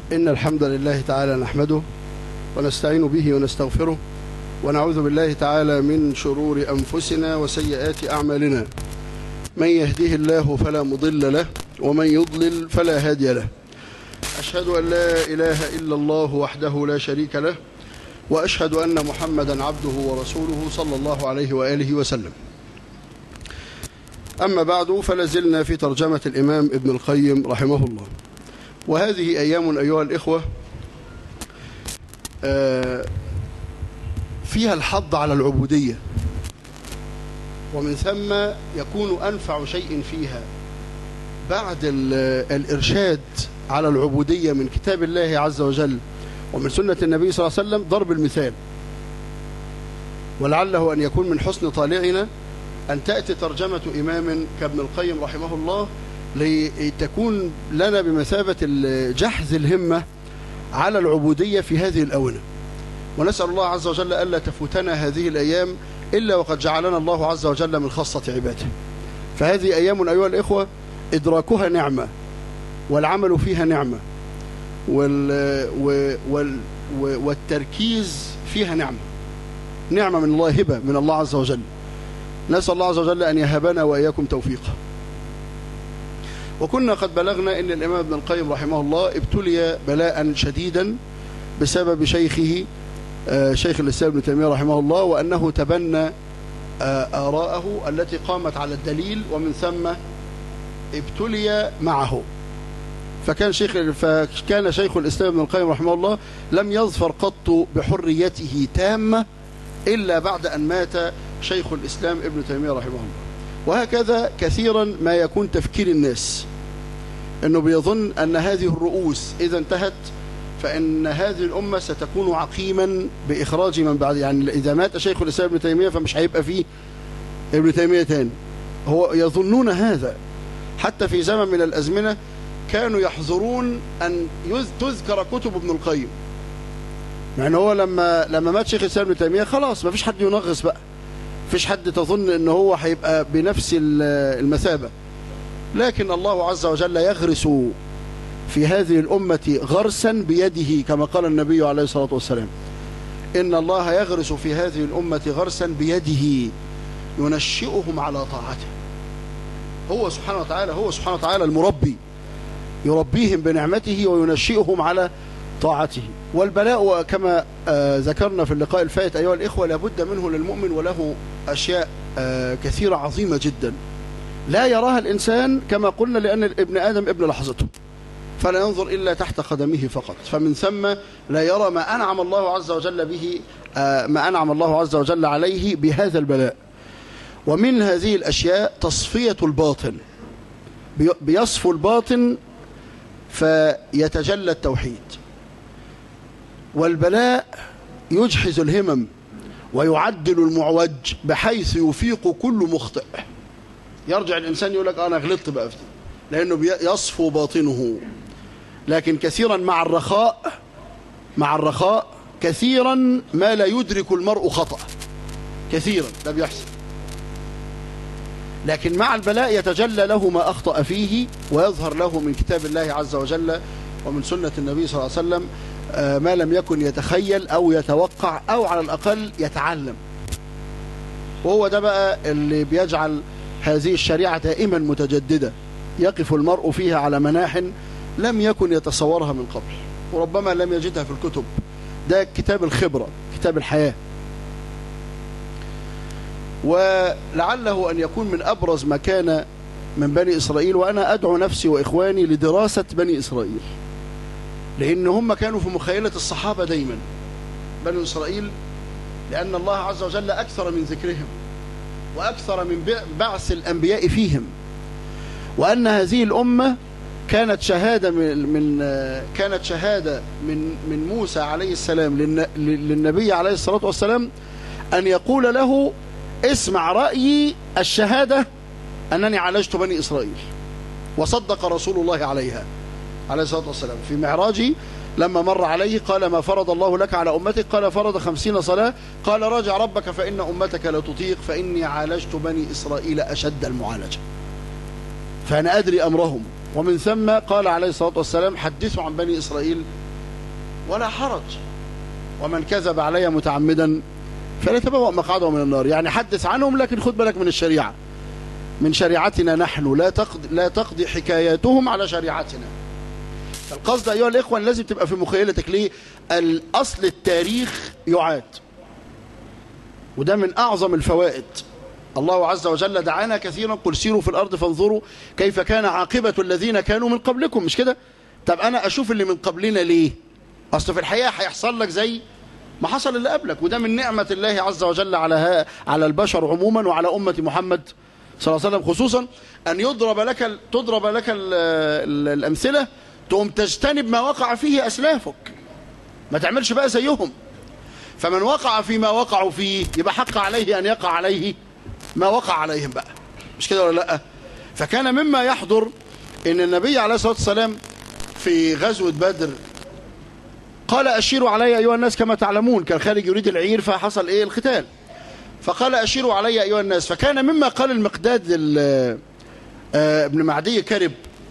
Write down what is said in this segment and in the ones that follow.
إن الحمد لله تعالى نحمده ونستعين به ونستغفره ونعوذ بالله تعالى من شرور أنفسنا وسيئات أعمالنا من يهده الله فلا مضل له ومن يضلل فلا هادي له أشهد أن لا إله إلا الله وحده لا شريك له وأشهد أن محمدا عبده ورسوله صلى الله عليه وآله وسلم أما بعد فلازلنا في ترجمة الإمام ابن القيم رحمه الله وهذه أيام أيها الإخوة فيها الحض على العبودية ومن ثم يكون أنفع شيء فيها بعد الإرشاد على العبودية من كتاب الله عز وجل ومن سنة النبي صلى الله عليه وسلم ضرب المثال ولعله أن يكون من حسن طالعنا أن تأتي ترجمة إمام كابن القيم رحمه الله لتكون لنا بمثابة جحز الهمة على العبودية في هذه الأونة ونسأل الله عز وجل ألا تفوتنا هذه الأيام إلا وقد جعلنا الله عز وجل من خاصة عباده فهذه أيام أيها الإخوة إدراكها نعمة والعمل فيها نعمة وال وال والتركيز فيها نعمة نعمة من الله هبة من الله عز وجل نسأل الله عز وجل أن يهبنا وإياكم توفيقا وكنا قد بلغنا أن الإمام ابن القيم رحمه الله ابتلي بلاء شديدا بسبب شيخه شيخ الإسلام ابن تيمية رحمه الله وأنه تبنى آراءه التي قامت على الدليل ومن ثم ابتلي معه فكان شيخ فكان شيخ الإسلام ابن القيم رحمه الله لم يظفر قط بحريته تامة إلا بعد أن مات شيخ الإسلام ابن تيمية رحمه الله وهكذا كثيرا ما يكون تفكير الناس أنه بيظن أن هذه الرؤوس إذا انتهت فإن هذه الأمة ستكون عقيما بإخراج من بعد يعني إذا مات شيخ الإسلام ابن تيمية فمش هيبقى فيه ابن تيمية تاني هو يظنون هذا حتى في زمن من الأزمنة كانوا يحذرون أن تذكر كتب ابن القيم يعني هو لما لما مات شيخ الإسلام ابن تيمية خلاص ما فيش حد ينغص بقى فيش حد تظن ان هو هيبقى بنفس المثابة لكن الله عز وجل يغرس في هذه الأمة غرسا بيده كما قال النبي عليه الصلاة والسلام إن الله يغرس في هذه الأمة غرسا بيده ينشئهم على طاعته هو سبحانه وتعالى هو سبحانه وتعالى المربي يربيهم بنعمته وينشئهم على طاعته والبلاء كما ذكرنا في اللقاء الفائت أيها الإخوة لابد منه للمؤمن وله أشياء كثيرة عظيمة جدا لا يراها الإنسان كما قلنا لأن ابن آدم ابن لحظته فلا ينظر إلا تحت قدمه فقط فمن ثم لا يرى ما أنعم الله عز وجل به ما أنعم الله عز وجل عليه بهذا البلاء ومن هذه الأشياء تصفية الباطن بيصفو الباطن فيتجلى التوحيد والبلاء يجحز الهمم ويعدل المعوج بحيث يفيق كل مخطئ يرجع الإنسان يقول لك أنا غلطت بقى في لأنه يصفو باطنه لكن كثيرا مع الرخاء مع الرخاء كثيرا ما لا يدرك المرء خطأ كثيرا ده بيحصل لكن مع البلاء يتجلى له ما أخطأ فيه ويظهر له من كتاب الله عز وجل ومن سنة النبي صلى الله عليه وسلم ما لم يكن يتخيل أو يتوقع أو على الأقل يتعلم وهو ده بقى اللي بيجعل هذه الشريعة دائما متجددة يقف المرء فيها على مناح لم يكن يتصورها من قبل وربما لم يجدها في الكتب ده كتاب الخبرة كتاب الحياة ولعله أن يكون من أبرز ما كان من بني إسرائيل وأنا أدعو نفسي وإخواني لدراسة بني إسرائيل لأن هم كانوا في مخيلة الصحابة دايما بني إسرائيل لأن الله عز وجل أكثر من ذكرهم وأكثر من بعث الأنبياء فيهم وأن هذه الأمة كانت شهادة من, من كانت شهادة من من موسى عليه السلام للنبي عليه الصلاة والسلام أن يقول له اسمع رأيي الشهادة أنني عالجت بني إسرائيل وصدق رسول الله عليها عليه الصلاة والسلام في معراجي لما مر عليه قال ما فرض الله لك على أمتك قال فرض خمسين صلاة قال راجع ربك فإن أمتك لا تطيق فإني عالجت بني إسرائيل أشد المعالجة فأنا أدري أمرهم ومن ثم قال عليه الصلاة والسلام حدثوا عن بني إسرائيل ولا حرج ومن كذب علي متعمدا فليتبوأ مقعده من النار يعني حدث عنهم لكن خد بالك من الشريعة من شريعتنا نحن لا تقضي, لا تقضي حكاياتهم على شريعتنا القصد أيها الإخوة لازم تبقى في مخيلتك ليه الأصل التاريخ يعاد وده من أعظم الفوائد الله عز وجل دعانا كثيرا قل سيروا في الأرض فانظروا كيف كان عاقبة الذين كانوا من قبلكم مش كده طب أنا أشوف اللي من قبلنا ليه أصل في الحقيقة هيحصل لك زي ما حصل اللي قبلك وده من نعمة الله عز وجل على ها على البشر عموما وعلى أمة محمد صلى الله عليه وسلم خصوصا أن يضرب لك تضرب لك ال ال الأمثلة تقوم تجتنب ما وقع فيه أسلافك ما تعملش بقى زيهم فمن وقع فيما وقعوا فيه يبقى حق عليه أن يقع عليه ما وقع عليهم بقى مش كده ولا لا فكان مما يحضر ان النبي عليه الصلاة والسلام في غزوة بدر قال أشيروا علي أيها الناس كما تعلمون كان خارج يريد العير فحصل إيه القتال فقال أشيروا علي أيها الناس فكان مما قال المقداد ابن معدي كرب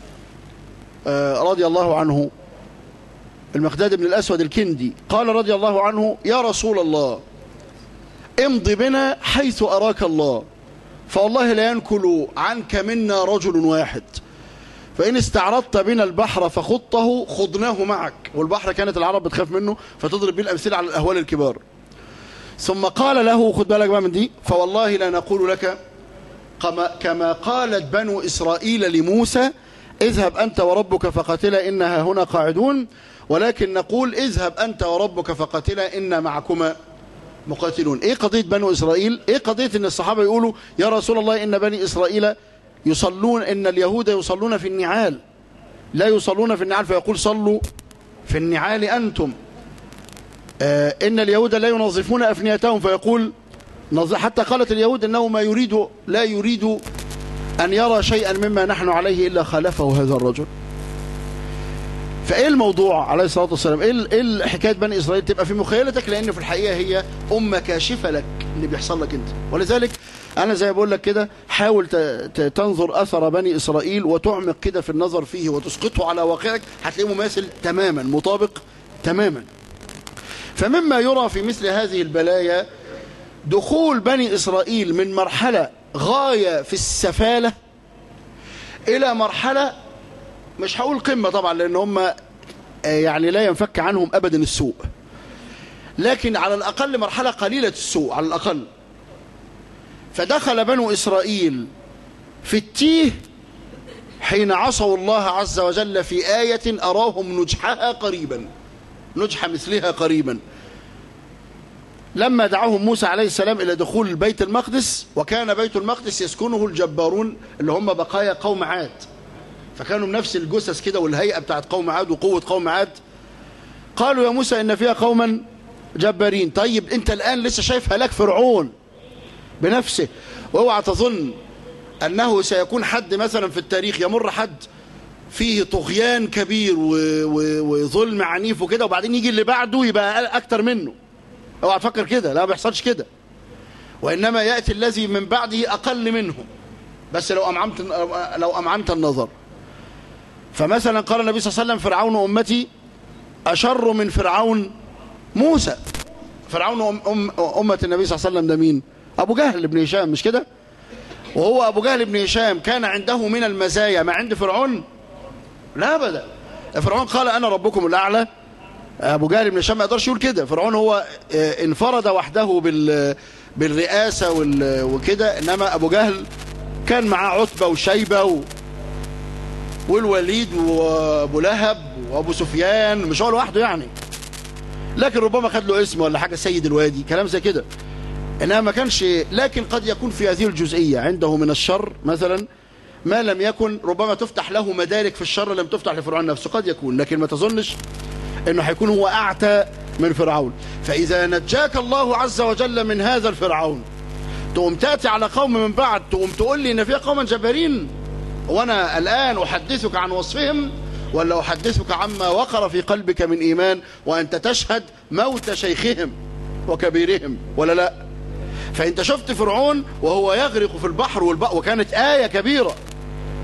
رضي الله عنه المقداد بن الأسود الكندي قال رضي الله عنه يا رسول الله امض بنا حيث أراك الله فوالله لا ينكل عنك منا رجل واحد فإن استعرضت بنا البحر فخضته خضناه معك والبحر كانت العرب بتخاف منه فتضرب به الأمثلة على الأهوال الكبار ثم قال له خد بالك بقى من دي فوالله لا نقول لك كما قالت بنو إسرائيل لموسى اذهب أنت وربك فقتلا إنها هنا قاعدون ولكن نقول اذهب أنت وربك فقتلا إن معكما مقاتلون ايه قضية بنو اسرائيل ايه قضية ان الصحابة يقولوا يا رسول الله ان بني اسرائيل يصلون ان اليهود يصلون في النعال لا يصلون في النعال فيقول صلوا في النعال انتم آه ان اليهود لا ينظفون افنيتهم فيقول حتى قالت اليهود انه ما يريد لا يريد ان يرى شيئا مما نحن عليه الا خالفه هذا الرجل فايه الموضوع عليه الصلاه والسلام ايه ايه حكايه بني اسرائيل تبقى في مخيلتك لان في الحقيقه هي امه كاشفه لك اللي بيحصل لك انت ولذلك انا زي ما بقول لك كده حاول تنظر اثر بني اسرائيل وتعمق كده في النظر فيه وتسقطه على واقعك هتلاقيه مماثل تماما مطابق تماما فمما يرى في مثل هذه البلايا دخول بني اسرائيل من مرحله غايه في السفاله الى مرحله مش هقول قمة طبعا لأن هم يعني لا ينفك عنهم أبدا السوء لكن على الأقل مرحلة قليلة السوء على الأقل فدخل بنو إسرائيل في التيه حين عصوا الله عز وجل في آية أراهم نجحها قريبا نجح مثلها قريبا لما دعاهم موسى عليه السلام إلى دخول بيت المقدس وكان بيت المقدس يسكنه الجبارون اللي هم بقايا قوم عاد فكانوا بنفس الجثث كده والهيئة بتاعت قوم عاد وقوة قوم عاد قالوا يا موسى إن فيها قوما جبارين طيب أنت الآن لسه شايف هلاك فرعون بنفسه واوعى تظن أنه سيكون حد مثلا في التاريخ يمر حد فيه طغيان كبير وظلم عنيف وكده وبعدين يجي اللي بعده يبقى أكتر منه اوعى تفكر كده لا ما بيحصلش كده وإنما يأتي الذي من بعده أقل منه بس لو أمعنت لو أمعنت النظر فمثلا قال النبي صلى الله عليه وسلم فرعون أمتي أشر من فرعون موسى فرعون أم أم أمة النبي صلى الله عليه وسلم ده مين أبو جهل بن هشام مش كده وهو أبو جهل بن هشام كان عنده من المزايا ما عند فرعون لا أبدا فرعون قال أنا ربكم الأعلى أبو جهل بن هشام ما يقدرش يقول كده فرعون هو انفرد وحده بال بالرئاسة وكده إنما أبو جهل كان معاه عتبة وشيبة و... والوليد وابو لهب وابو سفيان مش هو لوحده يعني لكن ربما خد له اسم ولا حاجه سيد الوادي كلام زي كده انها ما كانش لكن قد يكون في هذه الجزئيه عنده من الشر مثلا ما لم يكن ربما تفتح له مدارك في الشر لم تفتح لفرعون نفسه قد يكون لكن ما تظنش انه هيكون هو اعتى من فرعون فاذا نجاك الله عز وجل من هذا الفرعون تقوم تاتي على قوم من بعد تقوم تقول لي ان في قوما جبارين وانا الان احدثك عن وصفهم ولا احدثك عما وقر في قلبك من ايمان وانت تشهد موت شيخهم وكبيرهم ولا لا فانت شفت فرعون وهو يغرق في البحر والبحر وكانت آية كبيرة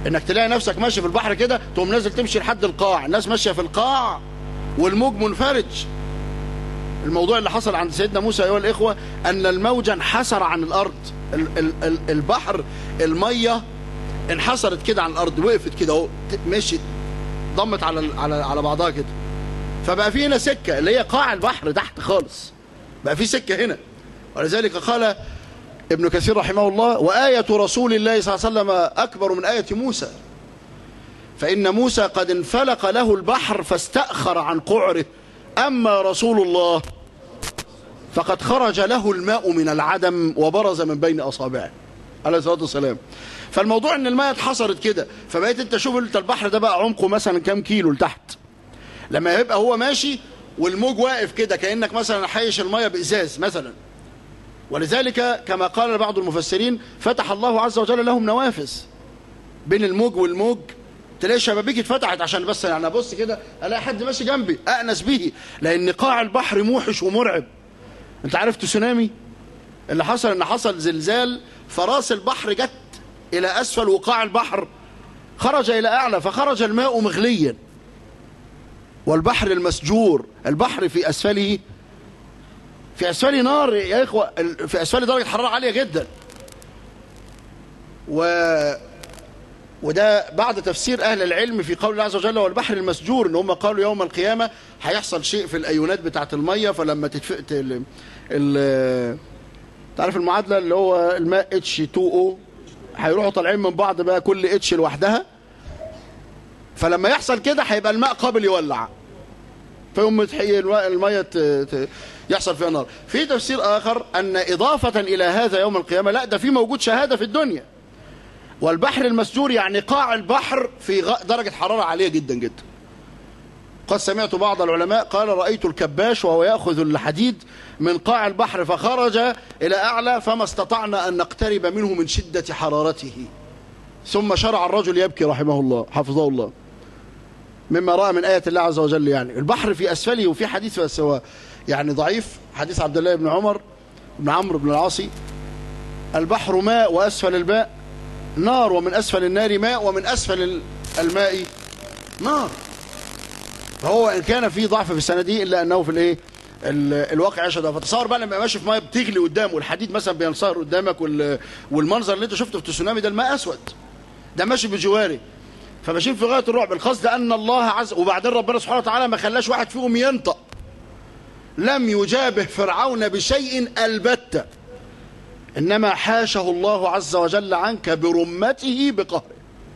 انك تلاقي نفسك ماشي في البحر كده تقوم نازل تمشي لحد القاع الناس ماشيه في القاع والموج منفرج الموضوع اللي حصل عند سيدنا موسى ايها الاخوه ان الموج انحسر عن الارض ال ال ال البحر الميه انحسرت كده عن الارض وقفت كده اهو مشيت ضمت على على على بعضها كده فبقى في هنا سكه اللي هي قاع البحر تحت خالص بقى في سكه هنا ولذلك قال ابن كثير رحمه الله وآية رسول الله صلى الله عليه وسلم أكبر من آية موسى فإن موسى قد انفلق له البحر فاستأخر عن قعره أما رسول الله فقد خرج له الماء من العدم وبرز من بين أصابعه عليه الصلاة والسلام فالموضوع ان الماء اتحصرت كده فبقيت انت شوف انت البحر ده بقى عمقه مثلا كام كيلو لتحت لما يبقى هو ماشي والموج واقف كده كانك مثلا حيش الميه بازاز مثلا ولذلك كما قال بعض المفسرين فتح الله عز وجل لهم نوافذ بين الموج والموج تلاقي الشبابيك اتفتحت عشان بس يعني ابص كده الاقي حد ماشي جنبي انس به لان قاع البحر موحش ومرعب انت عارف تسونامي اللي حصل ان حصل زلزال فراس البحر جت الى اسفل وقاع البحر خرج الى اعلى فخرج الماء مغليا والبحر المسجور البحر في اسفله في اسفله نار يا اخوه في اسفله درجه حراره عاليه جدا و وده بعد تفسير اهل العلم في قول الله عز وجل والبحر المسجور ان هم قالوا يوم القيامه هيحصل شيء في الايونات بتاعه الميه فلما تتفق ال... ال... تعرف المعادله اللي هو الماء اتش 2 او هيروحوا طالعين من بعض بقى كل اتش لوحدها فلما يحصل كده هيبقى الماء قابل يولع فيقوم الميه ت... ت... يحصل فيها نار في تفسير آخر أن إضافة إلى هذا يوم القيامة لا ده في موجود شهادة في الدنيا والبحر المسجور يعني قاع البحر في درجة حرارة عالية جدا جدا قد سمعت بعض العلماء قال رأيت الكباش وهو يأخذ الحديد من قاع البحر فخرج إلى أعلى فما استطعنا أن نقترب منه من شدة حرارته ثم شرع الرجل يبكي رحمه الله حفظه الله مما رأى من آية الله عز وجل يعني البحر في أسفله وفي حديث سواء يعني ضعيف حديث عبد الله بن عمر بن عمرو بن العاصي البحر ماء وأسفل الماء نار ومن أسفل النار ماء ومن أسفل الماء نار فهو إن كان في ضعف في السنة دي إلا أنه في الإيه الواقع يشهد فتصور بقى لما ماشي في ميه بتغلي قدامه والحديد مثلا بينصهر قدامك والمنظر اللي انت شفته في التسونامي ده الماء اسود ده ماشي بجواره فماشيين في غايه الرعب القصد ان الله عز وبعدين ربنا سبحانه وتعالى ما خلاش واحد فيهم ينطق لم يجابه فرعون بشيء البتة إنما حاشه الله عز وجل عنك برمته بقهره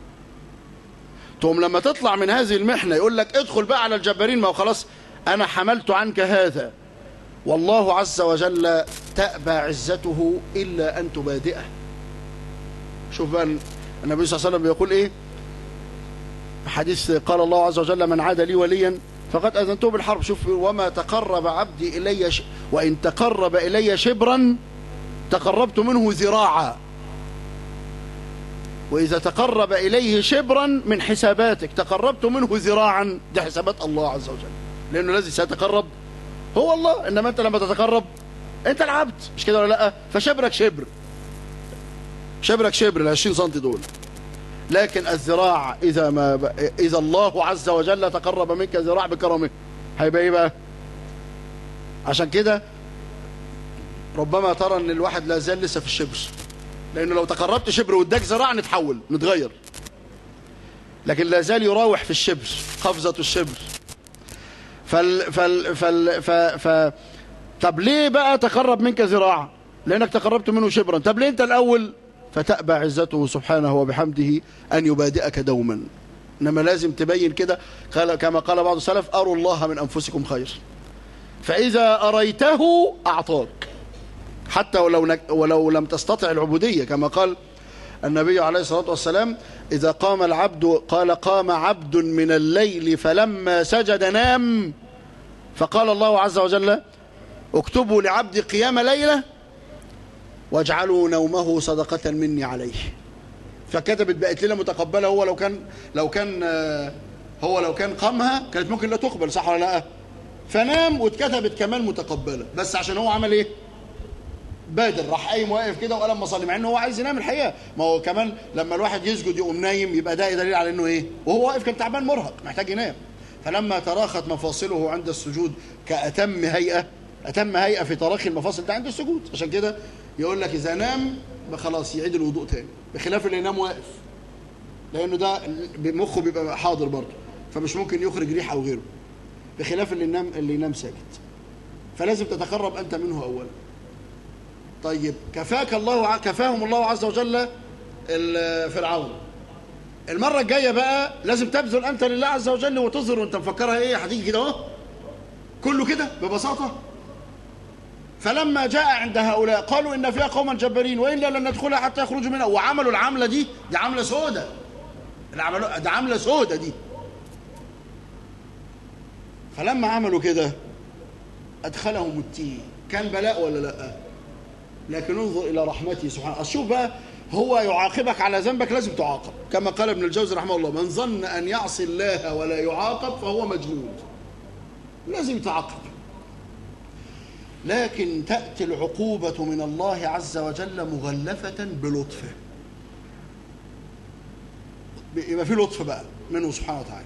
تقوم لما تطلع من هذه المحنة يقول لك ادخل بقى على الجبارين ما هو خلاص أنا حملت عنك هذا والله عز وجل تأبى عزته إلا أن تبادئه شوف بقى النبي صلى الله عليه وسلم بيقول إيه حديث قال الله عز وجل من عاد لي وليا فقد أذنته بالحرب شوف وما تقرب عبدي إلي ش... وإن تقرب إلي شبرا تقربت منه ذراعا وإذا تقرب إليه شبرا من حساباتك تقربت منه ذراعا دي حسابات الله عز وجل لأنه الذي سيتقرب هو الله إنما أنت لما تتقرب أنت العبد مش كده ولا لا فشبرك شبر شبرك شبر ال 20 سم دول لكن الذراع إذا ما ب... إذا الله عز وجل تقرب منك ذراع بكرمه هيبقى إيه بقى عشان كده ربما ترى ان الواحد لا زال لسه في الشبر لانه لو تقربت شبر واداك ذراع نتحول نتغير لكن لا زال يراوح في الشبر قفزة الشبر فال فال فال ف ف طب ليه بقى تقرب منك ذراع لانك تقربت منه شبرا طب ليه انت الاول فتأبى عزته سبحانه وبحمده أن يبادئك دوما إنما لازم تبين كده قال كما قال بعض السلف أروا الله من أنفسكم خير فإذا أريته أعطاك حتى ولو, نك ولو لم تستطع العبودية كما قال النبي عليه الصلاة والسلام إذا قام العبد قال قام عبد من الليل فلما سجد نام فقال الله عز وجل اكتبوا لعبد قيام ليلة واجعلوا نومه صدقة مني عليه فكتبت بقت لنا متقبلة هو لو كان لو كان هو لو كان قامها كانت ممكن لا تقبل صح ولا لا فنام واتكتبت كمان متقبلة بس عشان هو عمل ايه بادر راح قايم واقف كده وقال اما اصلي مع انه هو عايز ينام الحقيقه ما هو كمان لما الواحد يسجد يقوم نايم يبقى ده دليل على انه ايه وهو واقف كان تعبان مرهق محتاج ينام فلما تراخت مفاصله عند السجود كأتم هيئة أتم هيئة في تراخي المفاصل ده عند السجود عشان كده يقول لك إذا نام خلاص يعيد الوضوء تاني بخلاف اللي ينام واقف لأنه ده مخه بيبقى حاضر برضه فمش ممكن يخرج ريح أو غيره بخلاف اللي ينام اللي ينام ساكت فلازم تتقرب أنت منه أولا طيب كفاك الله كفاهم الله عز وجل فرعون المرة الجاية بقى لازم تبذل أنت لله عز وجل وتظهر وأنت مفكرها إيه هتيجي كده أهو كله كده ببساطة فلما جاء عند هؤلاء قالوا إن فيها قوما جبارين وإلا لن ندخلها حتى يخرجوا منها وعملوا العملة دي دي عملة سودة ده عملة سودة دي فلما عملوا كده أدخلهم التيه كان بلاء ولا لا لكن انظر إلى رحمته سبحانه شوف بقى هو يعاقبك على ذنبك لازم تعاقب كما قال ابن الجوزي رحمه الله من ظن أن يعصي الله ولا يعاقب فهو مجنون لازم تعاقب لكن تأتي العقوبة من الله عز وجل مغلفة بلطفه يبقى في لطف بقى منه سبحانه وتعالى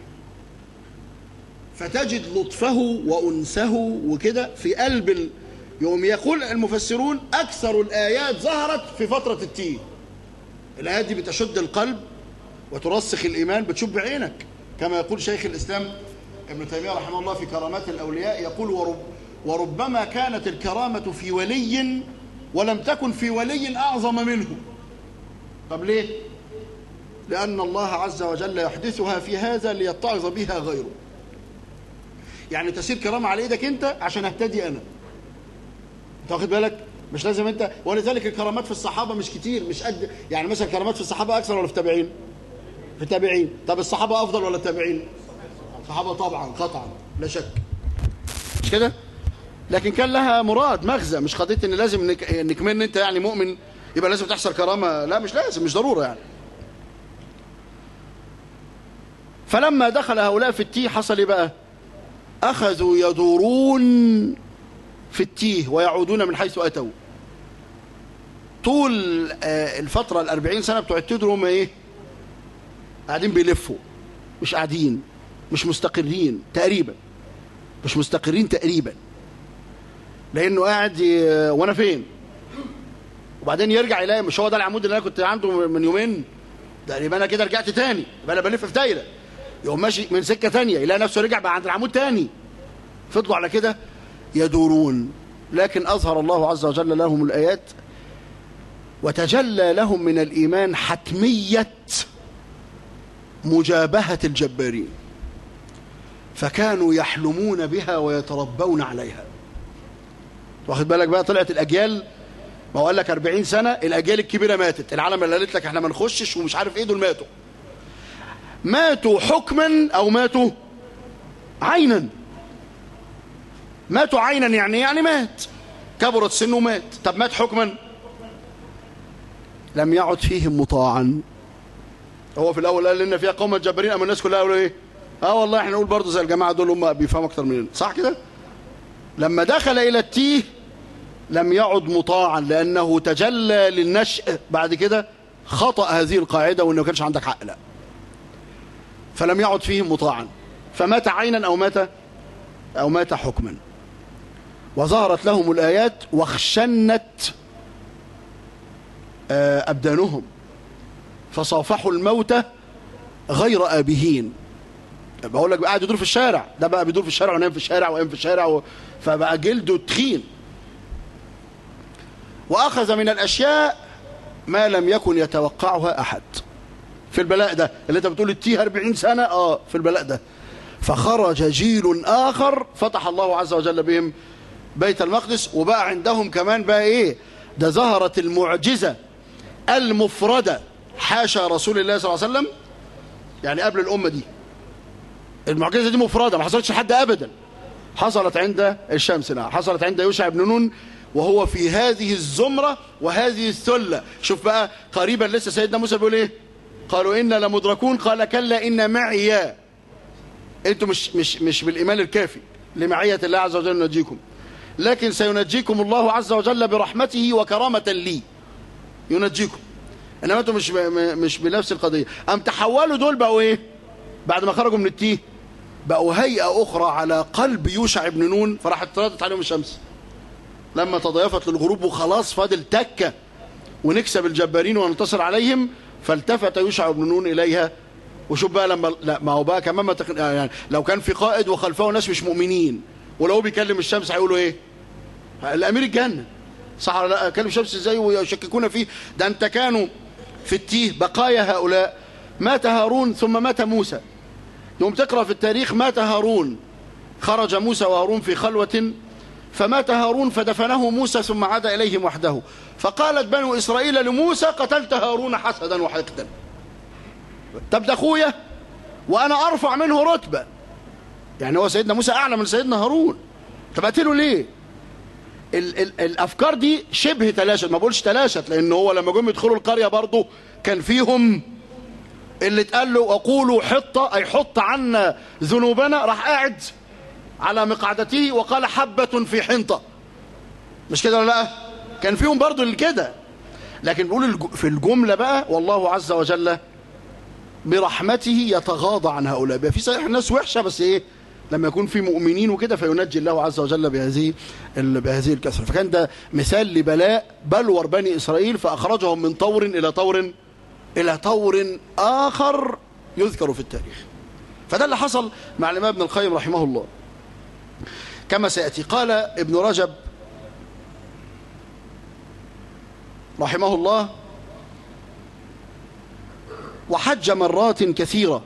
فتجد لطفه وأنسه وكده في قلب ال... يوم يقول المفسرون أكثر الآيات ظهرت في فترة التيه الآيات دي بتشد القلب وترسخ الإيمان بتشوف بعينك كما يقول شيخ الإسلام ابن تيمية رحمه الله في كرامات الأولياء يقول ورب وربما كانت الكرامة في ولي ولم تكن في ولي أعظم منه طب ليه؟ لأن الله عز وجل يحدثها في هذا ليتعظ بها غيره يعني تسير كرامة على إيدك أنت عشان أهتدي أنا أنت واخد بالك؟ مش لازم انت ولذلك الكرامات في الصحابه مش كتير مش قد يعني مثلا الكرامات في الصحابه اكثر ولا في التابعين في التابعين طب الصحابه افضل ولا التابعين الصحابه طبعا قطعا لا شك مش كده لكن كان لها مراد مغزى مش قضيه ان لازم انك انك من انت يعني مؤمن يبقى لازم تحصل كرامه لا مش لازم مش ضروره يعني فلما دخل هؤلاء في التيه حصل ايه بقى اخذوا يدورون في التيه ويعودون من حيث اتوا طول الفترة الأربعين سنة بتوع التيه دول هم ايه قاعدين بيلفوا مش قاعدين مش مستقرين تقريبا مش مستقرين تقريبا لانه قاعد ي... وانا فين وبعدين يرجع يلاقي مش هو ده العمود اللي انا كنت عنده من يومين ده يبقى انا كده رجعت تاني يبقى انا بلف في دايره يقوم ماشي من سكه تانية يلاقي نفسه رجع بقى عند العمود تاني فضلوا على كده يدورون لكن اظهر الله عز وجل لهم الايات وتجلى لهم من الايمان حتميه مجابهه الجبارين فكانوا يحلمون بها ويتربون عليها واخد بالك بقى طلعت الاجيال ما هو قال لك 40 سنه الاجيال الكبيره ماتت العالم اللي قالت لك احنا ما نخشش ومش عارف ايه دول ماتوا ماتوا حكما او ماتوا عينا ماتوا عينا يعني يعني مات كبرت سنه مات طب مات حكما لم يعد فيهم مطاعا هو في الاول قال لنا فيها قوم جبارين اما الناس كلها قالوا ايه اه والله احنا نقول برضه زي الجماعه دول هم بيفهموا اكتر مننا صح كده لما دخل الى التيه لم يعد مطاعا لانه تجلى للنشء بعد كده خطا هذه القاعده وانه ما كانش عندك حق لا فلم يعد فيهم مطاعا فمات عينا او مات او مات حكما وظهرت لهم الايات واخشنت ابدانهم فصافحوا الموت غير ابهين بقول لك قاعد يدور في الشارع ده بقى بيدور في الشارع ونام في الشارع وقام في الشارع و... فبقى جلده تخين واخذ من الاشياء ما لم يكن يتوقعها احد في البلاء ده اللي انت بتقول التيه 40 سنه اه في البلاء ده فخرج جيل اخر فتح الله عز وجل بهم بيت المقدس وبقى عندهم كمان بقى ايه ده ظهرت المعجزه المفرده حاشا رسول الله صلى الله عليه وسلم يعني قبل الامه دي المعجزه دي مفرده ما حصلتش لحد ابدا حصلت عند الشمس نعم حصلت عند يوشع بن نون وهو في هذه الزمره وهذه الثله شوف بقى قريبا لسه سيدنا موسى بيقول ايه قالوا انا لمدركون قال كلا ان معي انتوا مش مش مش بالايمان الكافي لمعيه الله عز وجل نجيكم لكن سينجيكم الله عز وجل برحمته وكرامة لي ينجيكم انما انتم مش مش بنفس القضيه ام تحولوا دول بقوا ايه بعد ما خرجوا من التيه بقوا هيئه اخرى على قلب يوشع بن نون فراحت طردت عليهم الشمس لما تضيفت للغروب وخلاص فاضل تكه ونكسب الجبارين وننتصر عليهم فالتفت يوشع بن نون اليها وشوف بقى لما لا ما هو بقى كمان ما تخ... يعني لو كان في قائد وخلفه ناس مش مؤمنين ولو هو بيكلم الشمس هيقولوا ايه الامير الجنه صح ولا لا كلم الشمس ازاي ويشككون فيه ده انت كانوا في التيه بقايا هؤلاء مات هارون ثم مات موسى يوم تقرا في التاريخ مات هارون خرج موسى وهارون في خلوه فمات هارون فدفنه موسى ثم عاد اليهم وحده فقالت بنو اسرائيل لموسى قتلت هارون حسدا وحقدا طب ده اخويا وانا ارفع منه رتبه يعني هو سيدنا موسى اعلى من سيدنا هارون طب قتله ليه ال ال الافكار دي شبه تلاشت ما بقولش تلاشت لان هو لما جم يدخلوا القريه برضه كان فيهم اللي اتقال له وقولوا حطه اي حط عنا ذنوبنا راح قاعد على مقعدته وقال حبه في حنطه مش كده ولا لا كان فيهم برضه اللي كده لكن بيقول في الجمله بقى والله عز وجل برحمته يتغاضى عن هؤلاء بقى في صحيح ناس وحشه بس ايه لما يكون في مؤمنين وكده فينجي الله عز وجل بهذه بهذه الكثره فكان ده مثال لبلاء بلور بني اسرائيل فاخرجهم من طور الى طور الى طور اخر يذكر في التاريخ فده اللي حصل مع الامام ابن القيم رحمه الله كما سياتي قال ابن رجب رحمه الله وحج مرات كثيره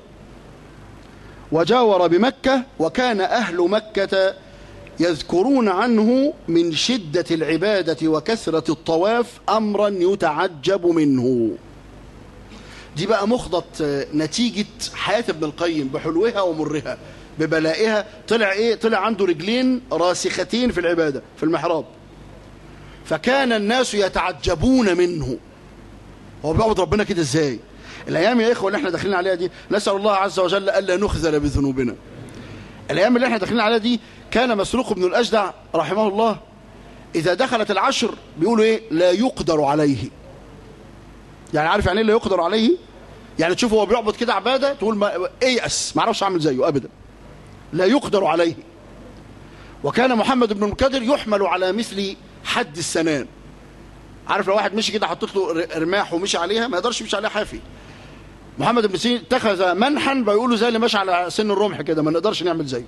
وجاور بمكة وكان أهل مكة يذكرون عنه من شدة العبادة وكثرة الطواف أمرا يتعجب منه دي بقى مخضط نتيجة حياة ابن القيم بحلوها ومرها ببلائها طلع ايه طلع عنده رجلين راسختين في العبادة في المحراب فكان الناس يتعجبون منه هو بيعبد ربنا كده ازاي الايام يا اخوه اللي احنا داخلين عليها دي نسال الله عز وجل الا نخذل بذنوبنا الايام اللي احنا داخلين عليها دي كان مسروق بن الاجدع رحمه الله اذا دخلت العشر بيقولوا ايه لا يقدر عليه يعني عارف يعني ايه لا يقدر عليه يعني تشوف هو بيعبد كده عباده تقول ما ايأس ما اعرفش اعمل زيه ابدا لا يقدر عليه وكان محمد بن المكدر يحمل على مثل حد السنان عارف لو واحد مشي كده حطيت له رماح ومشي عليها ما يقدرش يمشي عليها حافي محمد بن سيرين اتخذ منحا بيقولوا زي اللي ماشي على سن الرمح كده ما نقدرش نعمل زيه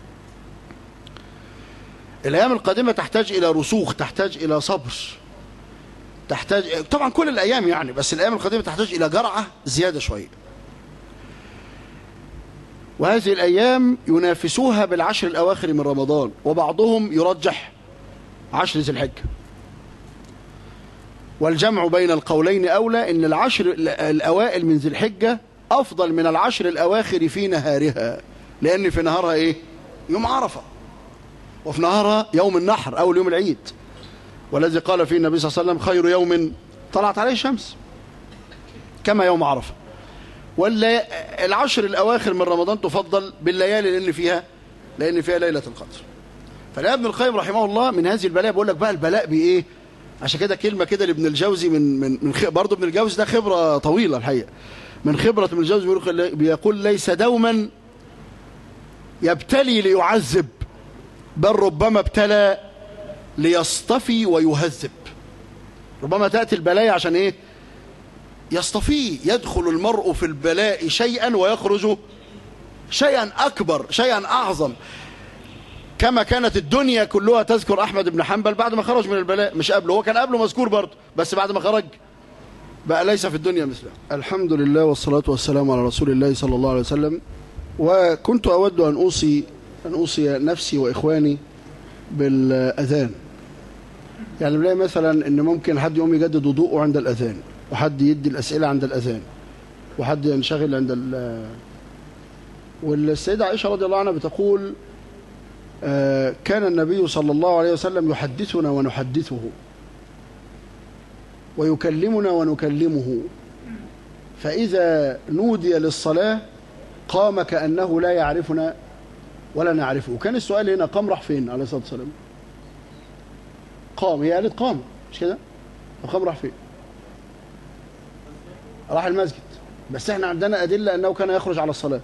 الايام القادمه تحتاج الى رسوخ تحتاج الى صبر تحتاج طبعا كل الايام يعني بس الايام القادمه تحتاج الى جرعه زياده شويه وهذه الايام ينافسوها بالعشر الاواخر من رمضان وبعضهم يرجح عشر ذي الحجه والجمع بين القولين أولى إن العشر الأوائل من ذي الحجة أفضل من العشر الأواخر في نهارها لأن في نهارها إيه؟ يوم عرفة وفي نهارها يوم النحر أول يوم العيد والذي قال فيه النبي صلى الله عليه وسلم خير يوم طلعت عليه الشمس كما يوم عرفة والعشر الأواخر من رمضان تفضل بالليالي لأن فيها لأن فيها ليلة القدر فلا ابن القيم رحمه الله من هذه البلاء بقول لك بقى البلاء بإيه عشان كده كلمه كده لابن الجوزي من من من برضه ابن الجوزي ده خبره طويله الحقيقه من خبره ابن الجوزي بيقول, بيقول ليس دوما يبتلي ليعذب بل ربما ابتلى ليصطفي ويهذب ربما تاتي البلايا عشان ايه يصطفيه يدخل المرء في البلاء شيئا ويخرج شيئا اكبر شيئا اعظم كما كانت الدنيا كلها تذكر أحمد بن حنبل بعد ما خرج من البلاء مش قبله هو كان قبله مذكور برضه بس بعد ما خرج بقى ليس في الدنيا مثله الحمد لله والصلاة والسلام على رسول الله صلى الله عليه وسلم وكنت أود أن أوصي أن أوصي نفسي وإخواني بالأذان يعني بلاقي مثلا أن ممكن حد يقوم يجدد وضوءه عند الأذان وحد يدي الأسئلة عند الأذان وحد ينشغل عند ال والسيدة عائشة رضي الله عنها بتقول كان النبي صلى الله عليه وسلم يحدثنا ونحدثه ويكلمنا ونكلمه فإذا نودي للصلاة قام كأنه لا يعرفنا ولا نعرفه كان السؤال هنا قام راح فين عليه الصلاة والسلام قام هي قالت قام مش كده وقام راح فين راح المسجد بس احنا عندنا أدلة أنه كان يخرج على الصلاة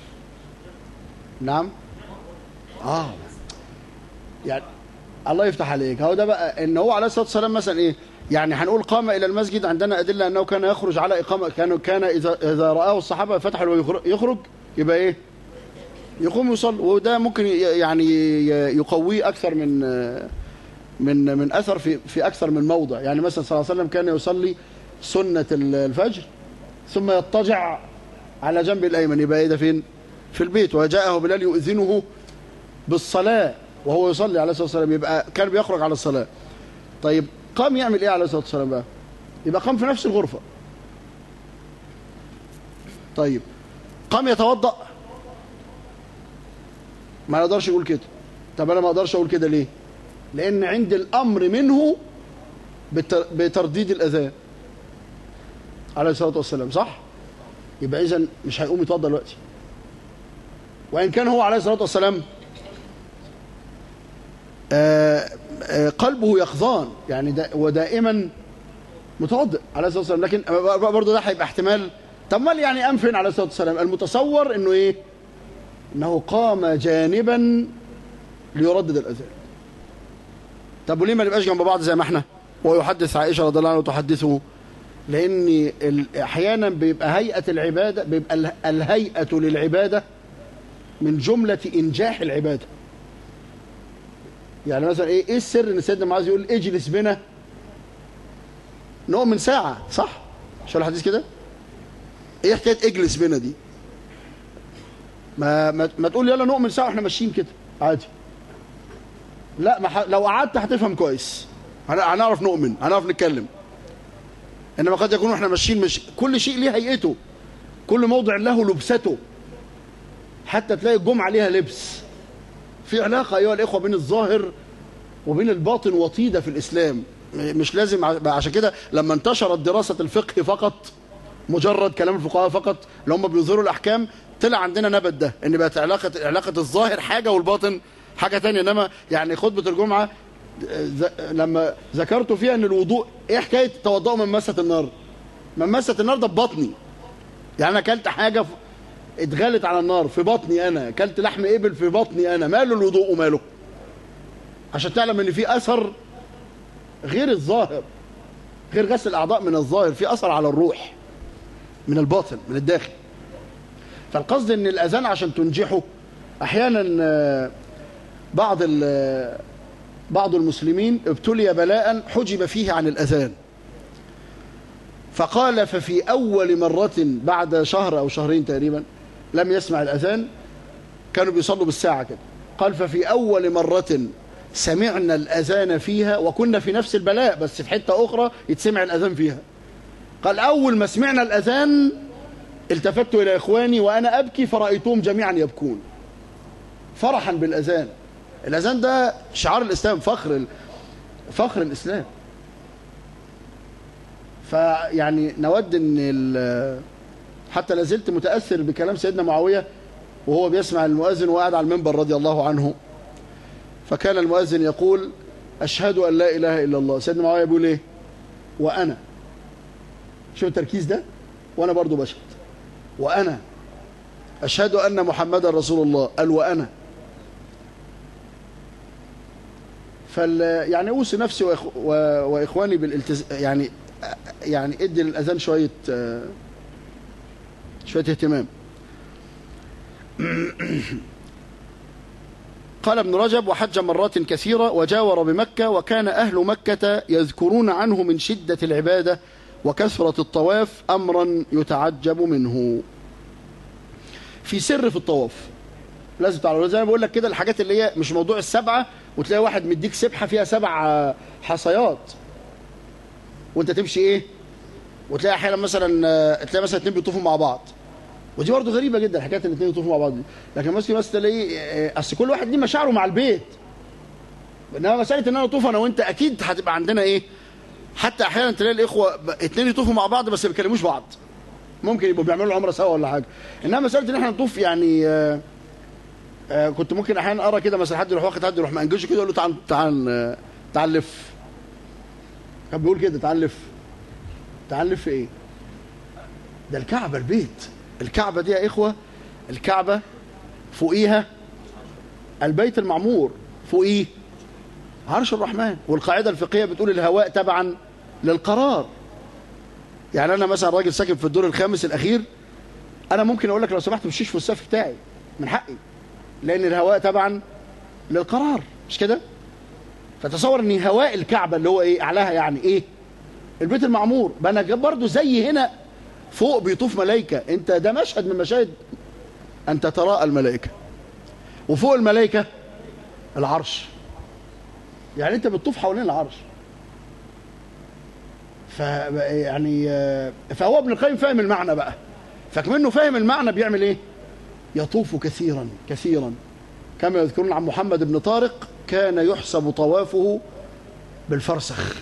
نعم آه يعني الله يفتح عليك هو ده بقى ان هو عليه الصلاه والسلام مثلا ايه يعني هنقول قام الى المسجد عندنا ادله انه كان يخرج على اقامه كان كان اذا اذا راه الصحابه فتحوا يخرج يبقى ايه يقوم يصلي وده ممكن يعني يقويه اكثر من من من اثر في في اكثر من موضع يعني مثلا صلى الله عليه وسلم كان يصلي سنه الفجر ثم يضطجع على جنب الايمن يبقى ايه ده فين في البيت وجاءه بلال يؤذنه بالصلاه وهو يصلي عليه الصلاه والسلام يبقى كان بيخرج على الصلاه طيب قام يعمل ايه عليه الصلاه والسلام بقى يبقى قام في نفس الغرفه طيب قام يتوضا ما نقدرش نقول كده طب انا ما اقدرش اقول كده ليه لان عند الامر منه بترديد الاذان عليه الصلاه والسلام صح يبقى اذا مش هيقوم يتوضا دلوقتي وان كان هو عليه الصلاه والسلام آآ آآ قلبه يقظان يعني دا ودائما متوضئ عليه الصلاه والسلام لكن برضه ده هيبقى احتمال طب مال يعني قام فين عليه الصلاه والسلام المتصور انه ايه انه قام جانبا ليردد الاذان طب وليه ما نبقاش جنب بعض زي ما احنا ويحدث عائشه رضي الله عنها وتحدثه لان احيانا بيبقى هيئه العباده بيبقى الهيئه للعباده من جمله انجاح العباده يعني مثلا ايه ايه السر ان سيدنا معاذ يقول اجلس بنا نؤمن ساعه صح مش الحديث كده ايه حكايه اجلس بنا دي ما ما, ما تقول يلا نؤمن ساعه واحنا ماشيين كده عادي لا ما ح... لو قعدت هتفهم كويس هنعرف نؤمن هنعرف نتكلم انما قد يكون احنا ماشيين مش كل شيء ليه هيئته كل موضع له لبسته حتى تلاقي الجمعه ليها لبس في علاقة أيها الإخوة بين الظاهر وبين الباطن وطيدة في الإسلام مش لازم عشان كده لما انتشرت دراسة الفقه فقط مجرد كلام الفقهاء فقط اللي هم بيظهروا الأحكام طلع عندنا نبت ده إن بقت علاقة علاقة الظاهر حاجة والباطن حاجة تانية إنما يعني خطبة الجمعة لما ذكرت فيها إن الوضوء إيه حكاية توضؤوا من مسة النار من مسة النار ده ببطني يعني أنا أكلت حاجة في اتغلت على النار في بطني انا اكلت لحم ابل في بطني انا ماله الوضوء وماله عشان تعلم ان في اثر غير الظاهر غير غسل الاعضاء من الظاهر في اثر على الروح من الباطن من الداخل فالقصد ان الاذان عشان تنجحه احيانا بعض بعض المسلمين ابتلي بلاء حجب فيه عن الاذان فقال ففي اول مره بعد شهر او شهرين تقريبا لم يسمع الأذان كانوا بيصلوا بالساعة كده قال ففي أول مرة سمعنا الأذان فيها وكنا في نفس البلاء بس في حتة أخرى يتسمع الأذان فيها قال أول ما سمعنا الأذان التفت إلى إخواني وأنا أبكي فرأيتهم جميعا يبكون فرحا بالأذان الأذان ده شعار الإسلام فخر فخر الإسلام فيعني نود أن حتى لازلت متأثر بكلام سيدنا معاوية وهو بيسمع المؤذن وقاعد على المنبر رضي الله عنه فكان المؤذن يقول أشهد أن لا إله إلا الله سيدنا معاوية بيقول إيه وأنا شو التركيز ده وأنا برضو بشهد وأنا أشهد أن محمد رسول الله قال وأنا فال يعني أوصي نفسي وإخ... و... وإخواني بالالتز... يعني يعني ادي للأذان شوية شوية اهتمام قال ابن رجب وحج مرات كثيرة وجاور بمكة وكان أهل مكة يذكرون عنه من شدة العبادة وكثرة الطواف أمرا يتعجب منه في سر في الطواف لازم تعرفوا زي ما بقول لك كده الحاجات اللي هي مش موضوع السبعة وتلاقي واحد مديك سبحة فيها سبع حصيات وانت تمشي ايه وتلاقي احيانا مثلا تلاقي مثلا اتنين بيطوفوا مع بعض ودي برضه غريبه جدا حكايه ان الاثنين يطوفوا مع بعض دي لكن مثلا مثلا تلاقي اصل كل واحد ليه مشاعره مع البيت انما مساله ان انا اطوف انا وانت اكيد هتبقى عندنا ايه حتى احيانا تلاقي الاخوه اثنين يطوفوا مع بعض بس ما بيكلموش بعض ممكن يبقوا بيعملوا العمره سوا ولا حاجه انما مساله ان احنا نطوف يعني آآ آآ كنت ممكن احيانا ارى كده مثلا حد يروح واخد حد يروح مانجشه كده يقول له تعال تعال تعال لف كان بيقول كده تعال نلف تعال نلف ايه ده الكعبة البيت الكعبة دي يا إخوة الكعبة فوقيها البيت المعمور فوقيه عرش الرحمن والقاعدة الفقهية بتقول الهواء تبعا للقرار يعني أنا مثلا راجل ساكن في الدور الخامس الأخير أنا ممكن أقول لك لو سمحت مشيش في السقف بتاعي من حقي لأن الهواء تبعا للقرار مش كده فتصور ان هواء الكعبة اللي هو ايه اعلاها يعني ايه البيت المعمور بقى انا برضه زي هنا فوق بيطوف ملائكة انت ده مشهد من مشاهد انت تراءى الملائكة وفوق الملائكة العرش يعني انت بتطوف حوالين العرش ف يعني فهو ابن القيم فاهم المعنى بقى فكمنه فاهم المعنى بيعمل ايه يطوف كثيرا كثيرا كما يذكرون عن محمد بن طارق كان يحسب طوافه بالفرسخ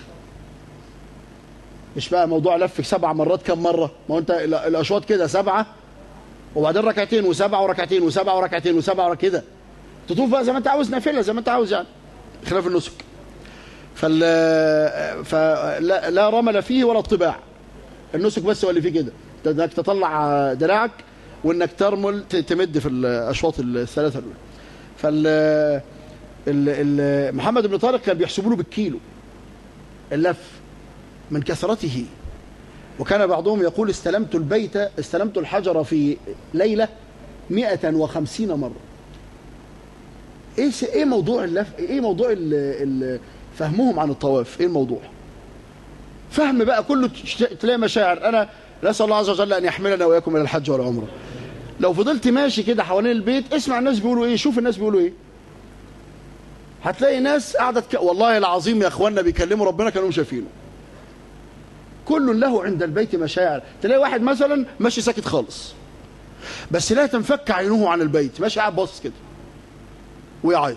مش بقى موضوع لف سبع مرات كم مرة ما هو انت الاشواط كده سبعة وبعدين ركعتين وسبعة وركعتين وسبعة وركعتين وسبعة كده تطوف بقى زي ما انت عاوز نافلة زي ما انت عاوز يعني خلاف النسك فال فلا لا رمل فيه ولا اطباع النسك بس هو اللي فيه كده انك تطلع دراعك وانك ترمل تمد في الاشواط الثلاثه الاولى فال ال ال محمد بن طارق كان بيحسبوا له بالكيلو اللف من كثرته وكان بعضهم يقول استلمت البيت استلمت الحجر في ليلة 150 مرة ايه ايه موضوع اللف ايه موضوع ال ال فهمهم عن الطواف ايه الموضوع فهم بقى كله تلاقي مشاعر انا نسال الله عز وجل ان يحملنا واياكم الى الحج والعمره لو فضلت ماشي كده حوالين البيت اسمع الناس بيقولوا ايه شوف الناس بيقولوا ايه هتلاقي ناس قاعده ك... والله العظيم يا اخواننا بيكلموا ربنا كانوا شايفينه كل له عند البيت مشاعر تلاقي واحد مثلا ماشي ساكت خالص بس لا تنفك عينه عن البيت ماشي قاعد باصص كده ويعيط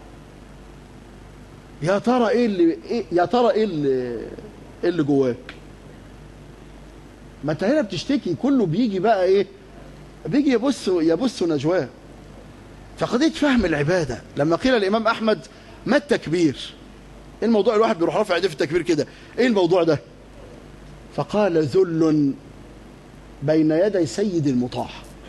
يا ترى ايه اللي إيه يا ترى ايه اللي ايه اللي جواك ما انت هنا بتشتكي كله بيجي بقى ايه بيجي يبص يبص نجواه فقضيه فهم العباده لما قيل الامام احمد ما التكبير ايه الموضوع الواحد بيروح رافع ايديه في التكبير كده ايه الموضوع ده فقال ذل بين يدي سيد المطاع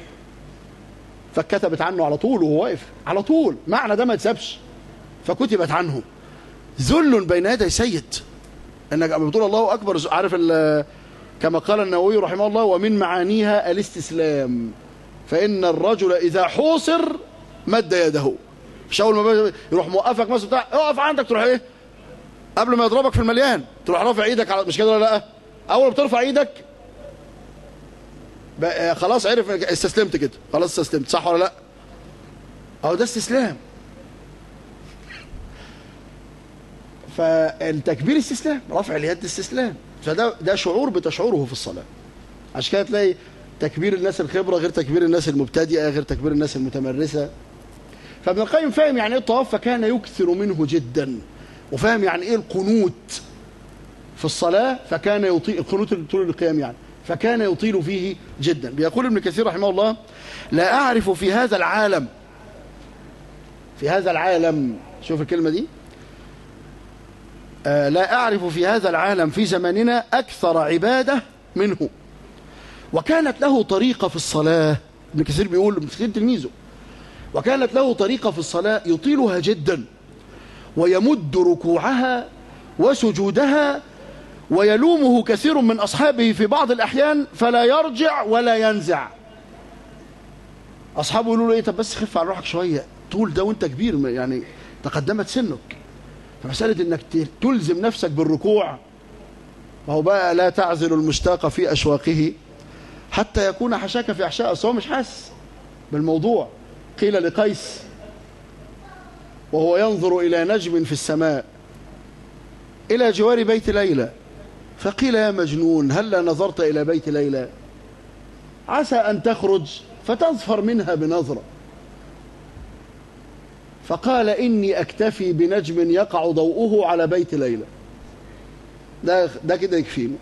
فكتبت عنه على طول وهو واقف على طول معنى ده ما يتسابش فكتبت عنه ذل بين يدي سيد انك بتقول الله اكبر عارف كما قال النووي رحمه الله ومن معانيها الاستسلام فان الرجل اذا حوصر مد يده مش اول ما يروح موقفك مثلا بتاع اقف عندك تروح ايه قبل ما يضربك في المليان تروح رافع ايدك على مش كده ولا لا اول ما بترفع ايدك خلاص عرف استسلمت كده خلاص استسلمت صح ولا لا اهو ده استسلام فالتكبير استسلام رفع اليد استسلام فده ده شعور بتشعره في الصلاه عشان كده تلاقي تكبير الناس الخبره غير تكبير الناس المبتدئه غير تكبير الناس المتمرسه فابن القيم فاهم يعني ايه الطواف فكان يكثر منه جدا وفاهم يعني ايه القنوت في الصلاه فكان يطيل القنوت طول القيام يعني فكان يطيل فيه جدا بيقول ابن كثير رحمه الله لا اعرف في هذا العالم في هذا العالم شوف الكلمه دي آه لا اعرف في هذا العالم في زماننا اكثر عباده منه وكانت له طريقه في الصلاه ابن كثير بيقول ابن كثير تلميذه وكانت له طريقة في الصلاة يطيلها جدا ويمد ركوعها وسجودها ويلومه كثير من أصحابه في بعض الأحيان فلا يرجع ولا ينزع أصحابه يقولوا له إيه طب بس خف على روحك شوية طول ده وانت كبير يعني تقدمت سنك فمسألة انك تلزم نفسك بالركوع وهو بقى لا تعزل المشتاق في أشواقه حتى يكون حشاك في أحشاء أصل هو مش حاسس بالموضوع قيل لقيس وهو ينظر إلى نجم في السماء إلى جوار بيت ليلى فقيل يا مجنون هل نظرت إلى بيت ليلى عسى أن تخرج فتظفر منها بنظرة فقال إني أكتفي بنجم يقع ضوءه على بيت ليلى ده, ده كده يكفيني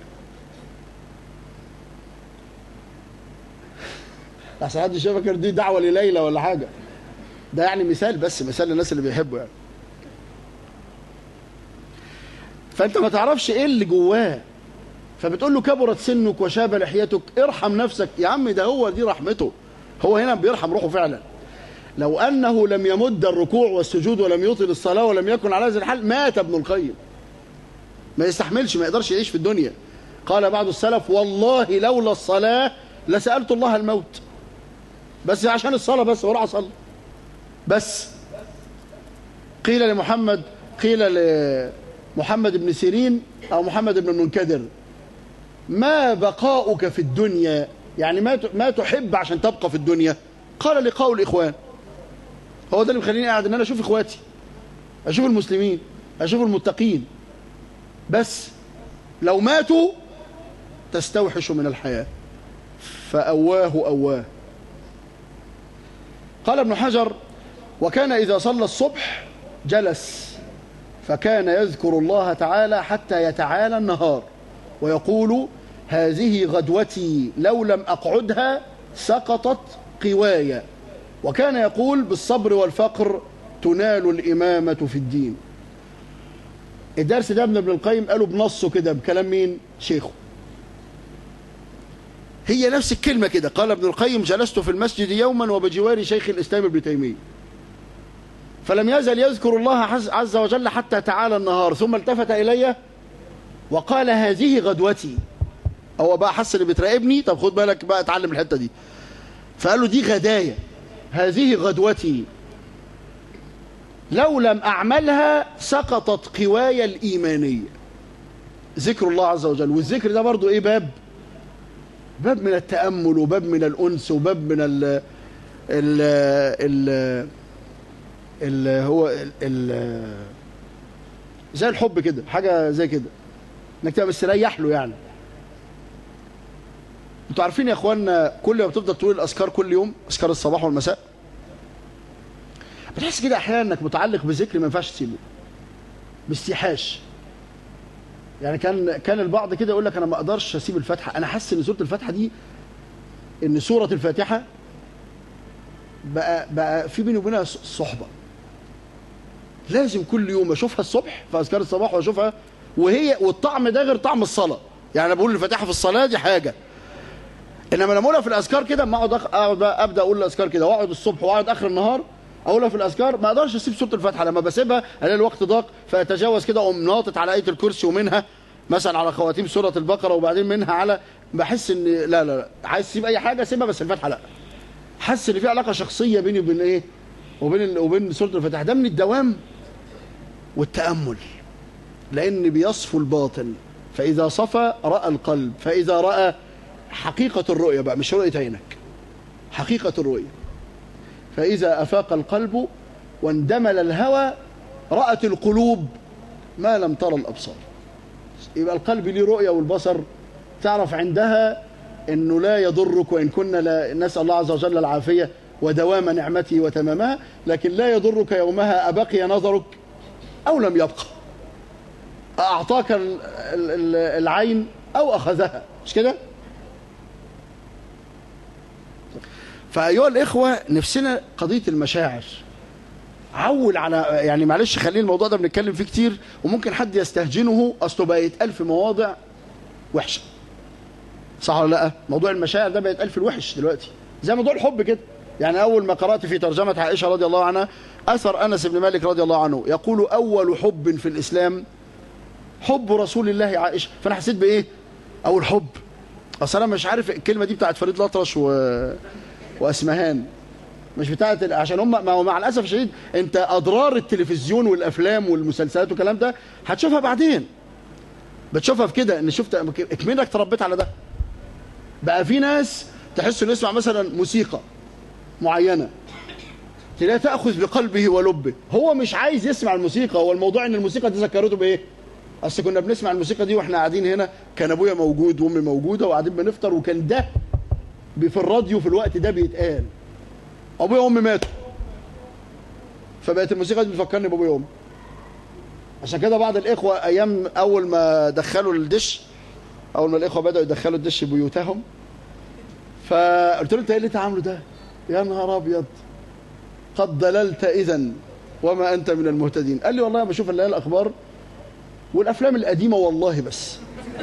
احسن حد فاكر دي دعوه لليلى ولا حاجه ده يعني مثال بس مثال للناس اللي بيحبوا يعني فانت ما تعرفش ايه اللي جواه فبتقول له كبرت سنك وشاب لحيتك ارحم نفسك يا عم ده هو دي رحمته هو هنا بيرحم روحه فعلا لو انه لم يمد الركوع والسجود ولم يطل الصلاه ولم يكن على هذا الحال مات ابن القيم ما يستحملش ما يقدرش يعيش في الدنيا قال بعض السلف والله لولا الصلاه لسالت الله الموت بس عشان الصلاه بس وراح اصلي بس قيل لمحمد قيل لمحمد بن سيرين او محمد بن المنكدر ما بقاؤك في الدنيا يعني ما ما تحب عشان تبقى في الدنيا قال لقاء الاخوان هو ده اللي مخليني قاعد ان انا اشوف اخواتي اشوف المسلمين اشوف المتقين بس لو ماتوا تستوحش من الحياه فأواه أواه قال ابن حجر وكان إذا صلى الصبح جلس فكان يذكر الله تعالى حتى يتعالى النهار ويقول هذه غدوتي لو لم أقعدها سقطت قوايا وكان يقول بالصبر والفقر تنال الإمامة في الدين الدرس ده ابن ابن القيم قاله بنصه كده بكلام مين شيخه هي نفس الكلمة كده قال ابن القيم جلست في المسجد يوما وبجوار شيخ الإسلام ابن تيمية فلم يزل يذكر الله عز وجل حتى تعالى النهار ثم التفت إلي وقال هذه غدوتي هو بقى حس اللي بتراقبني طب خد بالك بقى اتعلم الحتة دي فقال له دي غداية هذه غدوتي لو لم أعملها سقطت قواي الإيمانية ذكر الله عز وجل والذكر ده برضو إيه باب باب من التأمل وباب من الأنس وباب من ال ال ال ال هو ال ال زي الحب كده حاجة زي كده انك تبقى مستريح له يعني انتوا عارفين يا اخوانا كل ما بتفضل تقول الاذكار كل يوم اذكار الصباح والمساء بتحس كده احيانا انك متعلق بذكر ما ينفعش تسيبه باستيحاش يعني كان كان البعض كده يقول لك انا ما اقدرش اسيب الفاتحه انا حاسس ان سوره الفاتحه دي ان سوره الفاتحه بقى بقى في بيني وبينها صحبه لازم كل يوم اشوفها الصبح في اذكار الصباح واشوفها وهي والطعم ده غير طعم الصلاه يعني انا بقول الفاتحه في الصلاه دي حاجه انما لما اقولها في الاذكار كده ما اقعد اقعد ابدا اقول الاذكار كده واقعد الصبح واقعد اخر النهار اقولها في الاذكار ما اقدرش اسيب سوره الفاتحه لما بسيبها الاقي الوقت ضاق فاتجاوز كده اقوم ناطط على ايه الكرسي ومنها مثلا على خواتيم سوره البقره وبعدين منها على بحس ان لا لا, لا. عايز تسيب اي حاجه سيبها بس الفاتحه لا حاسس ان في علاقه شخصيه بيني وبين ايه وبين وبين سوره الفاتحه ده من الدوام والتامل لان بيصفو الباطن فاذا صفى راى القلب فاذا راى حقيقه الرؤيه بقى مش رؤيه عينك حقيقه الرؤيه فإذا أفاق القلب واندمل الهوى رأت القلوب ما لم ترى الأبصار يبقى القلب ليه رؤية والبصر تعرف عندها أنه لا يضرك وإن كنا لا نسأل الله عز وجل العافية ودوام نعمته وتمامها لكن لا يضرك يومها أبقي نظرك أو لم يبقى أعطاك العين أو أخذها مش كده فأيها الإخوة نفسنا قضية المشاعر عول على يعني معلش خلينا الموضوع ده بنتكلم فيه كتير وممكن حد يستهجنه أصله بقى يتقال في مواضع وحشة صح ولا لا موضوع المشاعر ده بقى يتقال في الوحش دلوقتي زي موضوع الحب كده يعني أول ما قرأت في ترجمة عائشة رضي الله عنها أثر أنس بن مالك رضي الله عنه يقول أول حب في الإسلام حب رسول الله عائشة فأنا حسيت بإيه أول حب أصل أنا مش عارف الكلمة دي بتاعت فريد الأطرش و... واسمهان مش بتاعت عشان هم ما هو مع الاسف الشديد انت اضرار التلفزيون والافلام والمسلسلات والكلام ده هتشوفها بعدين بتشوفها في كده ان شفت اكمنك تربيت على ده بقى في ناس تحس انه يسمع مثلا موسيقى معينه تلاقيها تاخذ بقلبه ولبه هو مش عايز يسمع الموسيقى هو الموضوع ان الموسيقى دي ذكرته بايه اصل كنا بنسمع الموسيقى دي واحنا قاعدين هنا كان ابويا موجود وامي موجوده وقاعدين بنفطر وكان ده في الراديو في الوقت ده بيتقال ابويا وامي ماتوا فبقت الموسيقى دي بتفكرني بابويا وامي عشان كده بعض الاخوه ايام اول ما دخلوا الدش اول ما الاخوه بداوا يدخلوا الدش بيوتهم فقلت له انت ايه اللي تعمله ده يا نهار ابيض قد ضللت اذا وما انت من المهتدين قال لي والله بشوف الليالي الاخبار والافلام القديمه والله بس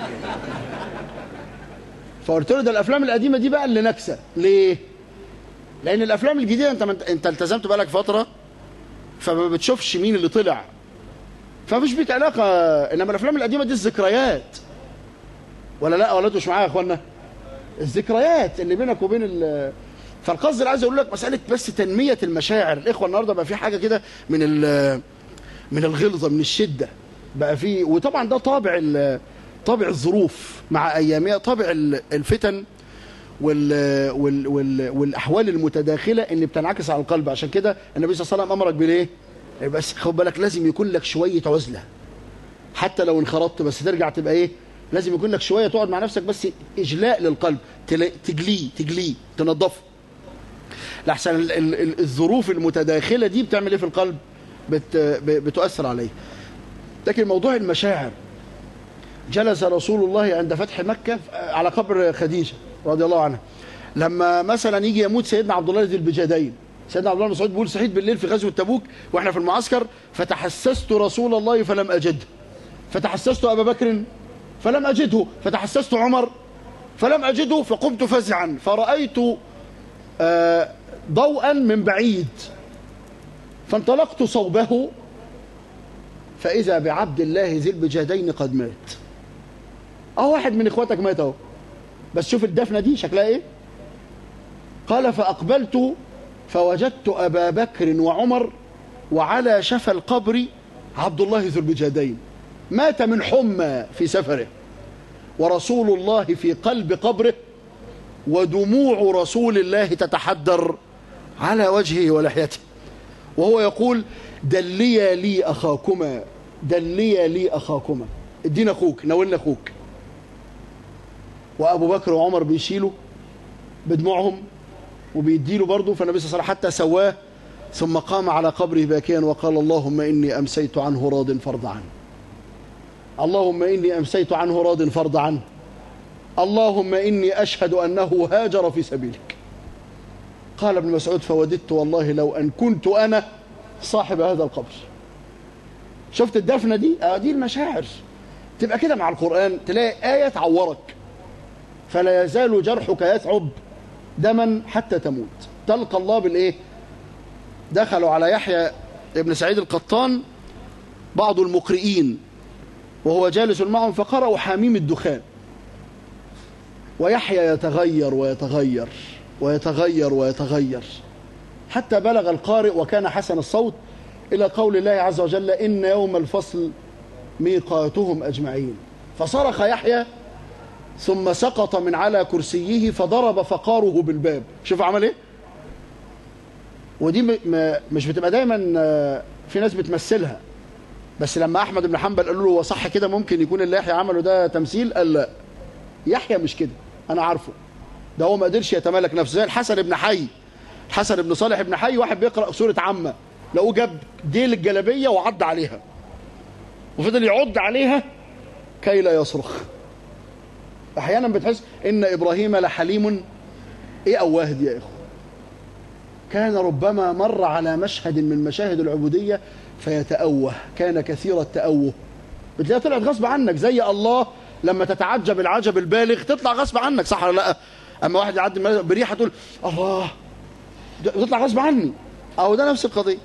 فقلت له ده الافلام القديمه دي بقى اللي نكسه ليه لان الافلام الجديده انت انت التزمت بقالك فتره فما بتشوفش مين اللي طلع فمفيش بيك علاقه انما الافلام القديمه دي الذكريات ولا لا ولا انتوا مش معايا يا اخوانا الذكريات اللي بينك وبين ال فالقصد اللي عايز اقول لك مساله بس تنميه المشاعر الاخوه النهارده بقى في حاجه كده من ال من الغلظه من الشده بقى في وطبعا ده طابع ال- طابع الظروف مع ايامها طابع ال- الفتن وال وال وال والاحوال المتداخله اللي بتنعكس على القلب عشان كده النبي صلى الله عليه وسلم امرك بالايه بس خد بالك لازم يكون لك شويه عزله حتى لو انخرطت بس ترجع تبقى ايه لازم يكون لك شويه تقعد مع نفسك بس اجلاء للقلب تلا- تجليه تجليه تنظفه لحسن ال- ال- ال- الظروف المتداخله دي بتعمل ايه في القلب بت ب- بتؤثر عليه لكن موضوع المشاعر جلس رسول الله عند فتح مكة على قبر خديجة رضي الله عنها لما مثلا يجي يموت سيدنا عبد الله ذي البجادين سيدنا عبد الله بن مسعود بيقول صحيت بالليل في غزوة تبوك واحنا في المعسكر فتحسست رسول الله فلم أجده فتحسست أبا بكر فلم أجده فتحسست عمر فلم أجده فقمت فزعا فرأيت آه، ضوءا من بعيد فانطلقت صوبه فإذا بعبد الله ذي البجادين قد مات أهو واحد من إخواتك مات أهو بس شوف الدفنة دي شكلها إيه قال فأقبلت فوجدت أبا بكر وعمر وعلى شفا القبر عبد الله ذو البجادين مات من حمى في سفره ورسول الله في قلب قبره ودموع رسول الله تتحدر على وجهه ولحيته وهو يقول دليا لي أخاكما دليا لي أخاكما ادينا أخوك ناولنا أخوك وأبو بكر وعمر بيشيلوا بدموعهم وبيديله برضه فالنبي صلى الله عليه وسلم حتى سواه ثم قام على قبره باكيا وقال اللهم إني أمسيت عنه راض فرض عنه اللهم إني أمسيت عنه راض فرض عنه اللهم إني أشهد أنه هاجر في سبيلك قال ابن مسعود فوددت والله لو أن كنت أنا صاحب هذا القبر شفت الدفنة دي آه دي المشاعر تبقى كده مع القرآن تلاقي آية تعورك فلا يزال جرحك يثعب دما حتى تموت تلقى الله بالإيه دخلوا على يحيى ابن سعيد القطان بعض المقرئين وهو جالس معهم فقرأوا حميم الدخان ويحيى يتغير ويتغير ويتغير ويتغير حتى بلغ القارئ وكان حسن الصوت إلى قول الله عز وجل إن يوم الفصل ميقاتهم أجمعين فصرخ يحيى ثم سقط من على كرسيه فضرب فقاره بالباب شوف عمل ايه ودي م- م- مش بتبقى دايما آه، في ناس بتمثلها بس لما احمد بن حنبل قالوا له هو صح كده ممكن يكون اللي يحيى عمله ده تمثيل قال لا يحيى مش كده انا عارفه ده هو ما قدرش يتمالك نفسه زي الحسن بن حي الحسن بن صالح بن حي واحد بيقرا سوره عامه لقوه جاب ديل الجلابيه وعض عليها وفضل يعض عليها كي لا يصرخ احيانا بتحس ان ابراهيم لحليم ايه اواه دي يا اخو كان ربما مر على مشهد من مشاهد العبوديه فيتأوه كان كثير التأوه بتلاقيها طلعت غصب عنك زي الله لما تتعجب العجب البالغ تطلع غصب عنك صح ولا لا اما واحد يعدي من- بريحه تقول الله ده- تطلع غصب عني او ده نفس القضيه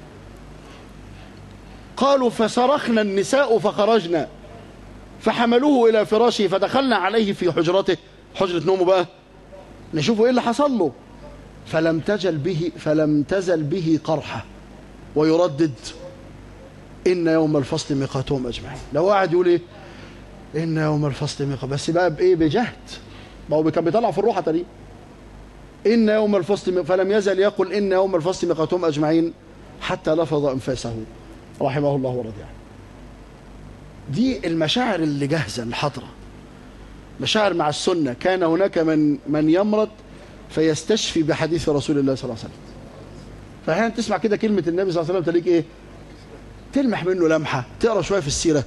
قالوا فصرخنا النساء فخرجنا فحملوه الى فراشه فدخلنا عليه في حجرته حجره نومه بقى نشوفوا ايه اللي حصل له فلم تزل به فلم تزل به قرحه ويردد ان يوم الفصل ميقاتهم اجمعين لو قاعد يقول ايه ان يوم الفصل ميقات بس بقى بايه بجهد ما هو كان بيطلع في الروحه دي ان يوم الفصل مي- فلم يزل يقول ان يوم الفصل ميقاتهم اجمعين حتى لفظ انفاسه رحمه الله ورضي عنه دي المشاعر اللي جاهزه الحاضره مشاعر مع السنه كان هناك من من يمرض فيستشفي بحديث رسول الله صلى الله عليه وسلم فاحيانا تسمع كده كلمه النبي صلى الله عليه وسلم تلاقيك ايه تلمح منه لمحه تقرا شويه في السيره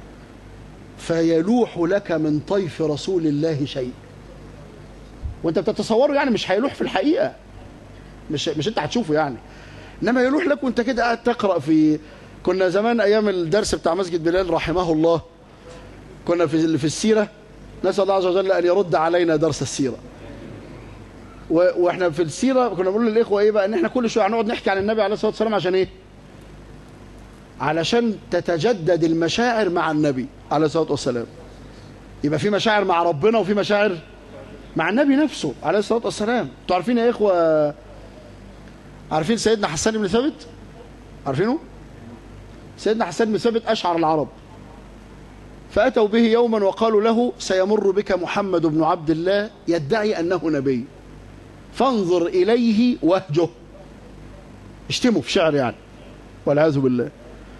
فيلوح لك من طيف رسول الله شيء وانت بتتصوره يعني مش هيلوح في الحقيقه مش مش انت هتشوفه يعني انما يلوح لك وانت كده قاعد تقرا في كنا زمان ايام الدرس بتاع مسجد بلال رحمه الله كنا في في السيره نسال الله عز وجل ان يرد علينا درس السيره و- واحنا في السيره كنا بنقول للاخوه ايه بقى ان احنا كل شويه هنقعد نحكي عن النبي عليه الصلاه والسلام عشان ايه علشان تتجدد المشاعر مع النبي عليه الصلاه والسلام يبقى في مشاعر مع ربنا وفي مشاعر مع النبي نفسه عليه الصلاه والسلام انتوا عارفين يا اخوه عارفين سيدنا حسان بن ثابت عارفينه سيدنا حسان بن ثابت اشعر العرب فاتوا به يوما وقالوا له سيمر بك محمد بن عبد الله يدعي انه نبي فانظر اليه واهجه اشتموا في شعر يعني والعياذ بالله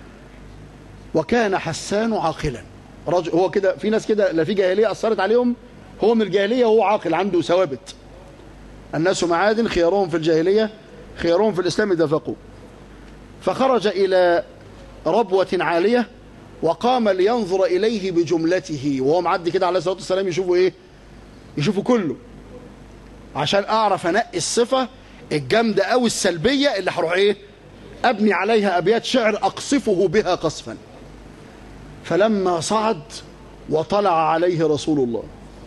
وكان حسان عاقلا رجل هو كده في ناس كده لا في جاهليه اثرت عليهم هو من الجاهليه وهو عاقل عنده ثوابت الناس معادن خيارهم في الجاهليه خيارهم في الاسلام اذا فقوا فخرج الى ربوه عاليه وقام لينظر اليه بجملته وهو معدي كده عليه الصلاه والسلام يشوفه ايه يشوفه كله عشان اعرف انقي الصفه الجامده او السلبيه اللي هروح ايه ابني عليها ابيات شعر اقصفه بها قصفا فلما صعد وطلع عليه رسول الله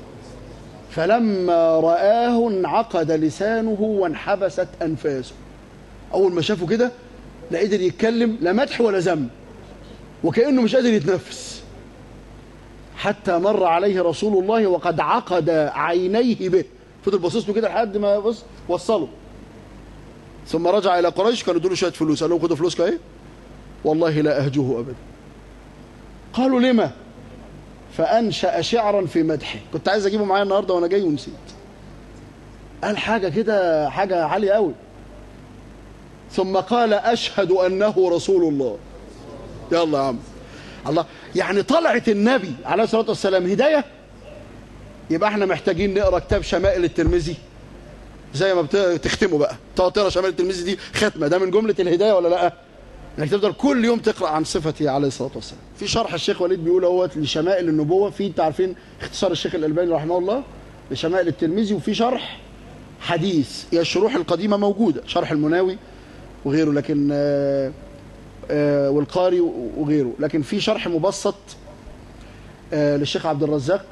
فلما رآه انعقد لسانه وانحبست أنفاسه أول ما شافه كده لا قدر يتكلم لا مدح ولا ذم وكأنه مش قادر يتنفس حتى مر عليه رسول الله وقد عقد عينيه به فضل باصص له كده لحد ما بص وصله ثم رجع إلى قريش كانوا ادوا له شوية فلوس قال لهم خدوا فلوسكم ايه والله لا أهجوه أبدا قالوا لما فأنشأ شعرا في مدحه كنت عايز أجيبه معايا النهاردة وأنا جاي ونسيت قال حاجة كده حاجة عالية قوي ثم قال أشهد أنه رسول الله يلا يا عم الله يعني طلعت النبي عليه الصلاة والسلام هداية يبقى احنا محتاجين نقرا كتاب شمائل الترمذي زي ما بتختمه بقى تقعد تقرا شمائل الترمذي دي ختمه ده من جمله الهدايه ولا لا؟ انك تفضل كل يوم تقرا عن صفته عليه الصلاه والسلام. في شرح الشيخ وليد بيقول اهوت لشمائل النبوه في انتوا عارفين اختصار الشيخ الالباني رحمه الله لشمائل الترمذي وفي شرح حديث هي الشروح القديمه موجوده شرح المناوي وغيره لكن آه آه والقاري وغيره لكن في شرح مبسط آه للشيخ عبد الرزاق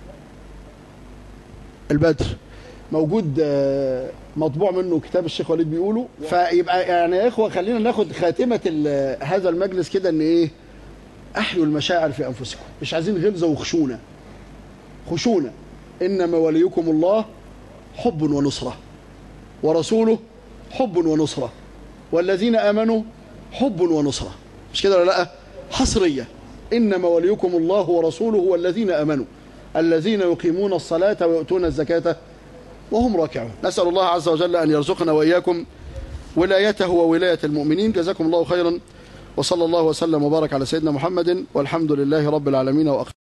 البدر موجود آه مطبوع منه كتاب الشيخ وليد بيقوله فيبقى يعني يا اخوه خلينا ناخد خاتمه هذا المجلس كده ان ايه احيوا المشاعر في انفسكم مش عايزين غلظه وخشونه خشونه انما وليكم الله حب ونصره ورسوله حب ونصره والذين امنوا حب ونصره مش كده ولا لا حصريه انما وليكم الله ورسوله والذين امنوا الذين يقيمون الصلاه ويؤتون الزكاه وهم راكعون نسأل الله عز وجل أن يرزقنا وإياكم ولايته وولاية المؤمنين جزاكم الله خيرا وصلى الله وسلم وبارك على سيدنا محمد والحمد لله رب العالمين وأخيرا